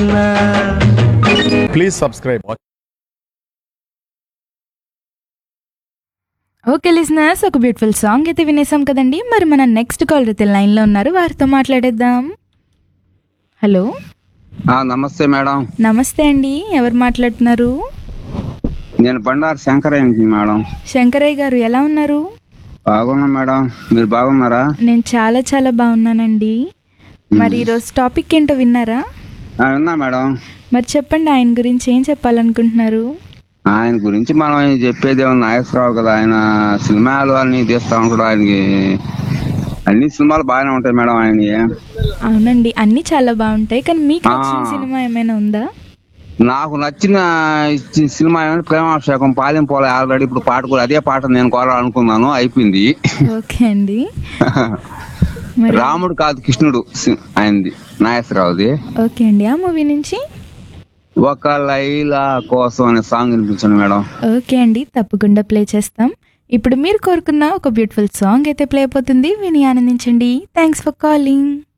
Please subscribe. Okay listeners ఒక beautiful song అయితే వినేసాం కదండి మరి మన నెక్స్ట్ కాల్ అయితే లైన్లో ఉన్నారు వారితో మాట్లాడేద్దాం హలో ఆ, నమస్తే మేడం నమస్తే అండి ఎవరు మాట్లాడుతున్నారు నేను బండారు శంకరయ్య మేడం శంకరయ్య గారు ఎలా ఉన్నారు బాగున్నా మేడం మీరు బాగున్నారా నేను చాలా చాలా బాగున్నానండి మరి ఈరోజు టాపిక్ ఏంటో విన్నారా ఆ, విన్నా మేడం మరి చెప్పండి ఆయన గురించి ఏం చెప్పాలనుకుంటున్నారు ఆయన గురించి మనం చెప్పేది ఏమన్నా నాగేశ్వరరావు కదా ఆయన సినిమాలు అన్ని తీస్తా ఉంటాడు ఆయనకి అన్ని సినిమాలు బాగానే ఉంటాయి మేడం ఆయనవి అవునండి అన్నీ చాలా బాగుంటాయి కానీ మీకు ఆ. నచ్చిన సినిమా ఏమైనా ఉందా నాకు నచ్చిన ఇచ్చిన సినిమా ఏమంటే ప్రేమాభిషేకం పాలెం పోలే ఆల్రెడీ ఇప్పుడు పాట కూడా అదే పాట నేను కోరాలనుకున్నాను అయిపోయింది ఓకే అండి మరి రాముడు కాదు కృష్ణుడు సి- ఆయనది నాగేశ్వరరావుది ఓకే అండి ఆ మూవీ నుంచి ఒక లైలా కోసం అనే సాంగ్ వినిపించండి మేడం ఓకే అండి తప్పకుండా ప్లే చేస్తాం ఇప్పుడు మీరు కోరుకున్న ఒక బ్యూటిఫుల్ సాంగ్ అయితే ప్లే అయిపోతుంది విని ఆనందించండి థ్యాంక్స్ ఫర్ కాలింగ్